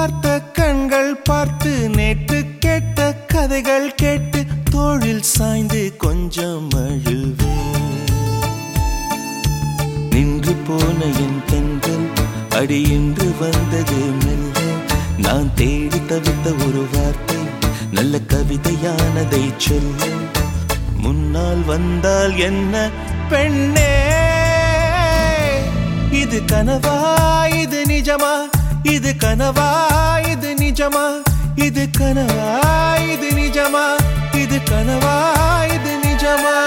பார்த்த கண்கள் பார்த்து நேற்று கேட்ட கதைகள் கேட்டு தோளில் சாய்ந்து கொஞ்சம் அழுவேன் நின்று போன என் பெண்கள் அடி இன்று வந்தது மெல்ல நான் தேடி தவித்த ஒரு வார்த்தை நல்ல கவிதையானதை சொல்ல முன்னால் வந்தால் என்ன பெண்ணே இது கனவா இது நிஜமா இது கனவா இது நிஜமா இது கனவா இது நிஜமா இது கனவா இது நிஜமா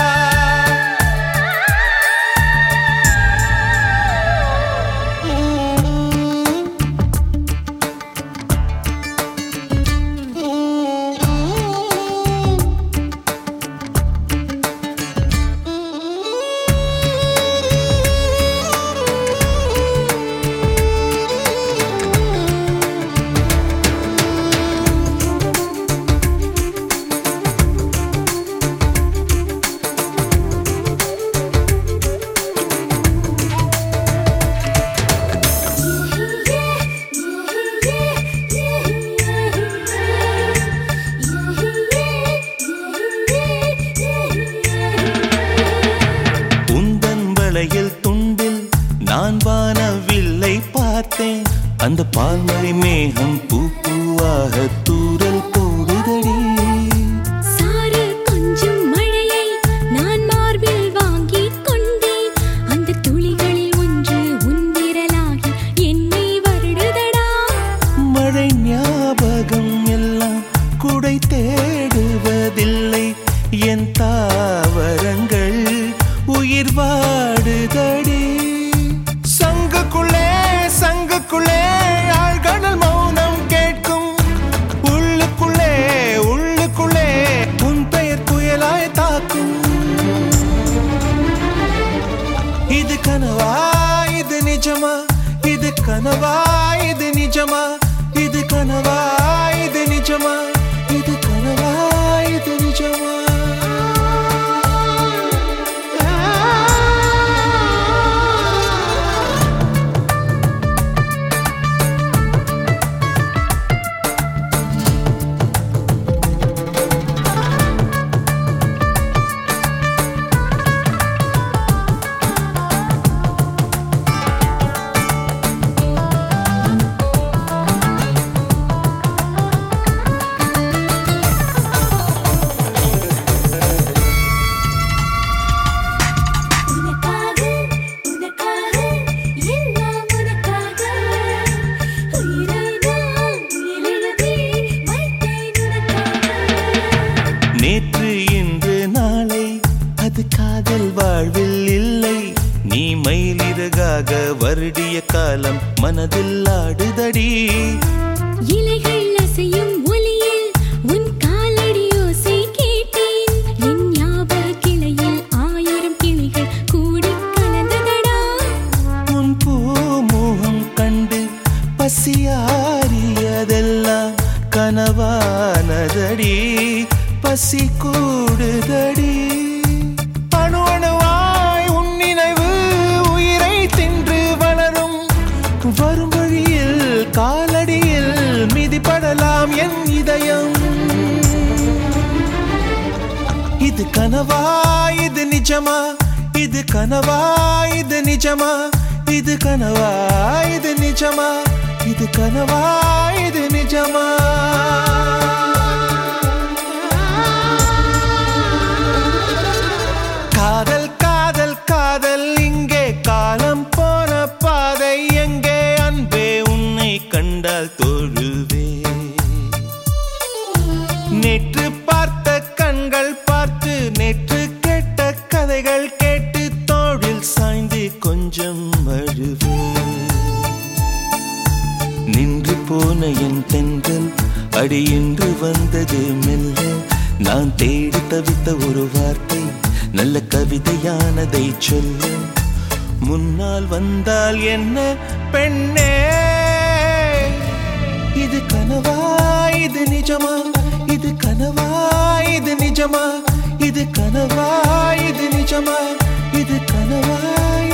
உந்தன் வளையில் துண்டில் நான் வானவில்லை பார்த்தேன் அந்த பால்மழை மேகம் பூ பூவாக தூரல் போடுதடி சாறு கொஞ்சம் மழையை நான் மார்பில் வாங்கிக் கொண்டேன் அந்த துளிகளில் ஒன்று உன் விரலாகி என்னை வருடுதடா மழை ஞாபகம் எல்லாம் குடை தேடுவதில்லை என் தாவரங்கள் உயிர் வாடுதடி சங்குக்குள்ளே சங்குக்குள்ளே ஆழ்கடல் மௌனம் கேட்கும் உள்ளுக்குள்ளே உள்ளுக்குள்ளே உன் பெயர் புயலாய் தாக்கும் இது கனவா இது நிஜமா இது கனவா இது நிஜமா இது கனவா இது நிஜமா இது கனவா இது நிஜமா உனக்காக உனக்காக எல்லாம் உனக்காக உயிரை நான் எழுதி வைத்தேன் உனக்காக நேற்று இன்று நாளை அது காதல் வாழ்வில் இல்லை நீ மயிலிறகாக வருடிய காலம் மனதில் ஆடுதடி இலைகள் அசையும் ஒலியில் உன் காலடி ஓசை கேட்டேன் என் ஞாபக கிளையில் ஆயிரம் கிளிகள் கூடிக் கலந்ததடா உன் பூமுகம் கண்டு பசியாரியதெல்லாம் கனவானதடி பசி கூடுதடி அணு அணுவாய் உன் நினைவு உயிரை தின்று வளரும் வரும் வழியில் காலடியில் மிதிப்படலாம் என் இதயம் இது கனவா இது நிஜமா இது கனவா இது நிஜமா இது கனவா இது நிஜமா இது கனவா இது நிஜமா காதல் காதல் காதல் இங்கே காலம் போன பாதை எங்கே அன்பே உன்னை கண்டால் தொழுவே நேற்று பார்த்த கண்கள் பார்த்து நேற்று கேட்ட கதைகள் கேட்டு தோழில் சாய்ந்து கொஞ்சம் அழுவேன் நின்று போன என் தென்றல் அடி இன்று வந்தது மெல்ல நான் தேடி தவித்த ஒரு வார்த்தை நல்ல கவிதையானதை சொல்ல முன்னால் வந்தால் என்ன பெண்ணே இது கனவா இது நிஜமா இது கனவா இது நிஜமா இது கனவா இது நிஜமா இது கனவா